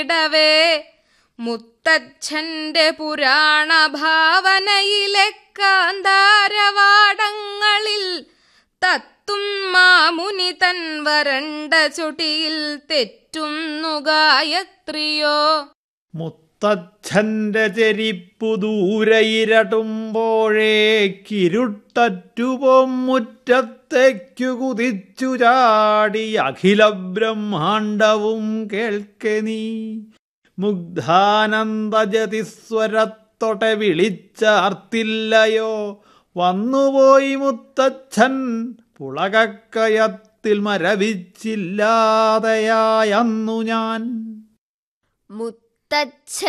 ഇടവേ മുത്തച്ഛന്റെ പുരാണ ഭാവനയിലെ കാന്താരവാടങ്ങളിൽ തത്തും മാമുനി തൻ വരണ്ട ചുടിയിൽ തെറ്റുന്നു ഗായത്രിയോ മുത്തച്ഛന്റെ ചെരിപ്പു ദൂരയിരട്ടുമ്പോഴേക്കിരുട്ടറ്റുപോം മുറ്റത്തേക്കു കുതിച്ചു ചാടി അഖില ബ്രഹ്മാണ്ടവും കേൾക്കെ നീ മുഗ്ധാനന്ദജതിസ്വരത്തൊടെ വിളിച്ചാർത്തില്ലയോ വന്നുപോയി മുത്തച്ഛൻ പുളകക്കയത്തിൽ മരവിച്ചില്ലാതെയായന്നു ഞാൻ മുത്തച്ഛ